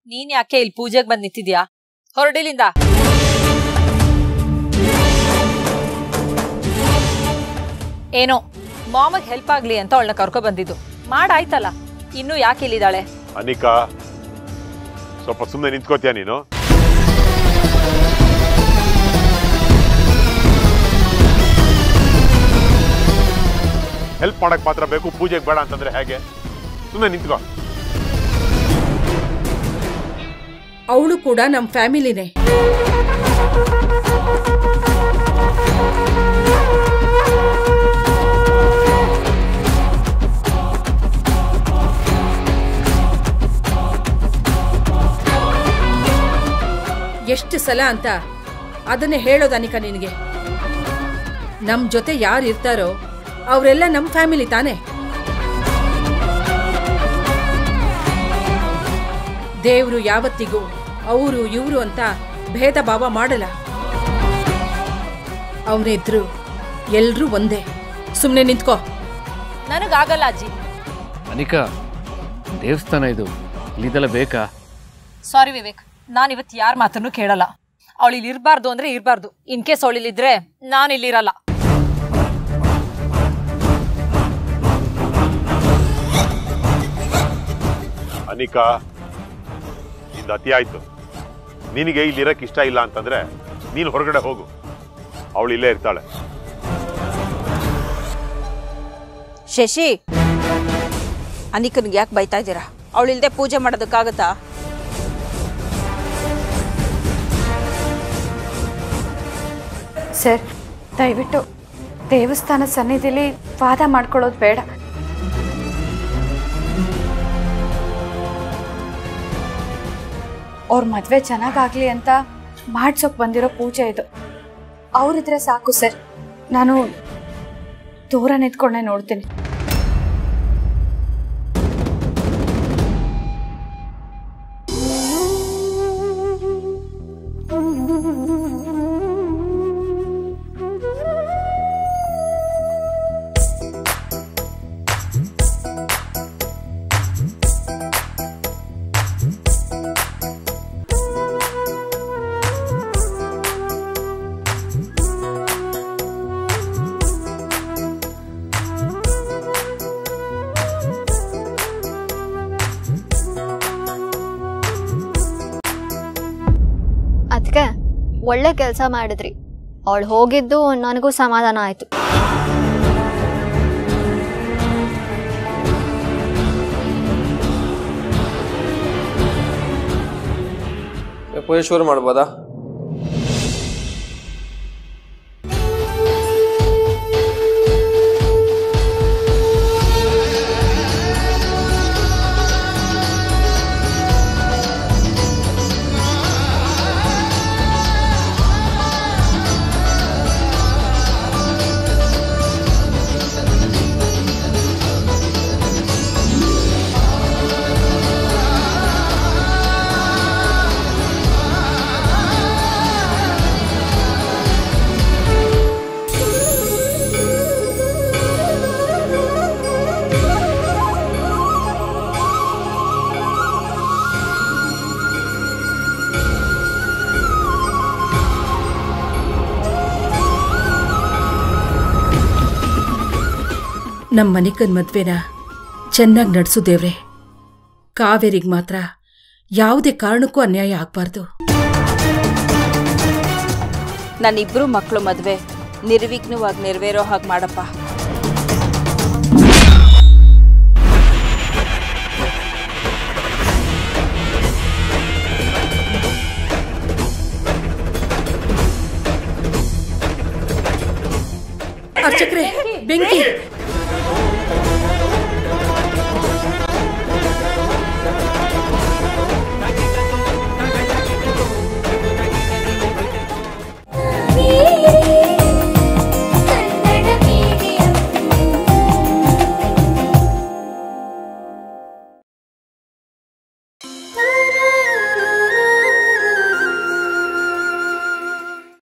ನೀನ್ ಯಾಕೆ ಇಲ್ಲಿ ಪೂಜೆಗೆ ಬಂದ್ ನಿಂತಿದ್ಯಾ ಹೊರಡಿಲಿಂದ ಏನೋ ಮಾಮಗ್ ಹೆಲ್ಪ್ ಆಗ್ಲಿ ಅಂತ ಅವಳನ್ನ ಕರ್ಕೊ ಬಂದಿದ್ದು ಮಾಡಾಯ್ತಲ್ಲ ಇನ್ನು ಯಾಕೆ ಇಲ್ಲಿದ್ದಾಳೆ ಅನಿಕಾ ಸ್ವಲ್ಪ ಸುಮ್ಮನೆ ನಿಂತ್ಕೋತೀಯ ನೀನು ಹೆಲ್ಪ್ ಮಾಡಕ್ ಮಾತ್ರ ಬೇಕು ಪೂಜೆಗೆ ಬೇಡ ಅಂತಂದ್ರೆ ಹೇಗೆ ಸುಮ್ಮನೆ ನಿಂತ್ಕೋ ಅವಳು ಕೂಡ ನಮ್ಮ ಫ್ಯಾಮಿಲಿನೇ ಎಷ್ಟು ಸಲ ಅಂತ ಅದನ್ನೇ ಹೇಳೋದು ಅನಿಕ ನಿನಗೆ ನಮ್ಮ ಜೊತೆ ಯಾರು ಇರ್ತಾರೋ ಅವರೆಲ್ಲ ನಮ್ಮ ಫ್ಯಾಮಿಲಿ ತಾನೇ ದೇವರು ಯಾವತ್ತಿಗೂ ಅವರು ಇವರು ಅಂತ ಭೇದ ಭಾವ ಮಾಡಲ್ಲ ಅವನಿದ್ರು ಎಲ್ರೂ ಒಂದೇ ಸುಮ್ಮನೆ ನಿಂತ್ಕೋ ನನಗಾಗಲ್ಲ ಅಜ್ಜಿ ಅನಿಕಾ ದೇವಸ್ಥಾನ ಇದು ಇಲ್ಲಿದೆಲ್ಲ ಬೇಕಾ ಸಾರಿ ವಿವೇಕ್ ನಾನು ಇವತ್ತು ಯಾರ ಮಾತನ್ನು ಕೇಳಲ್ಲ ಅವಳು ಇಲ್ಲಿ ಇರಬಾರ್ದು ಅಂದ್ರೆ ಇರಬಾರ್ದು ಇನ್ ಕೇಸ್ ಅವಳು ಇಲ್ಲಿದ್ರೆ ನಾನು ಇಲ್ಲಿರಲ್ಲ ಅನಿಕಾ ನಿಂದ ಅತಿ ಆಯ್ತು ನಿನಗೆ ಇಲ್ಲಿರಕ್ ಇಷ್ಟ ಇಲ್ಲ ಅಂತಂದ್ರೆ ನೀನು ಹೊರಗಡೆ ಹೋಗು ಅವಳು ಇಲ್ಲೇ ಇರ್ತಾಳೆ ಶಶಿ ಅನಿಕನ್ಗೆ ಯಾಕೆ ಬೈತಾ ಇದ್ದೀರಾ ಅವಳಿಲ್ದೆ ಪೂಜೆ ಮಾಡೋದಕ್ಕಾಗತ್ತಾ ಸರ್ ದಯವಿಟ್ಟು ದೇವಸ್ಥಾನ ಸನ್ನಿಧಿಲಿ ವಾದ ಮಾಡ್ಕೊಳ್ಳೋದು ಬೇಡ ಅವ್ರ ಮದುವೆ ಚೆನ್ನಾಗಾಗ್ಲಿ ಅಂತ ಮಾಡ್ಸೋಕ್ ಬಂದಿರೋ ಪೂಜೆ ಇದು ಅವರಿದ್ರೆ ಸಾಕು ಸರ್ ನಾನು ದೂರ ನಿಂತ್ಕೊಂಡೆ ನೋಡ್ತೀನಿ ಅದಕ್ಕೆ ಒಳ್ಳೆ ಕೆಲಸ ಮಾಡಿದ್ರಿ ಅವಳು ಹೋಗಿದ್ದು ನನಗೂ ಸಮಾಧಾನ ಆಯ್ತು ಪೂಜೆ ಶುರು ಮಾಡ್ಬೋದಾ ನಮ್ಮ ಮನಿಕನ್ ಮದ್ವೆನ ಚೆನ್ನಾಗಿ ನಡೆಸು ದೇವ್ರೆ ಕಾವೇರಿಗೆ ಮಾತ್ರ ಯಾವುದೇ ಕಾರಣಕ್ಕೂ ಅನ್ಯಾಯ ಆಗ್ಬಾರ್ದು ನನ್ನಿಬ್ರು ಮಕ್ಕಳು ಮದುವೆ ನಿರ್ವಿಘ್ನವಾಗಿ ನೆರವೇರೋ ಹಾಗೆ ಮಾಡಪ್ಪ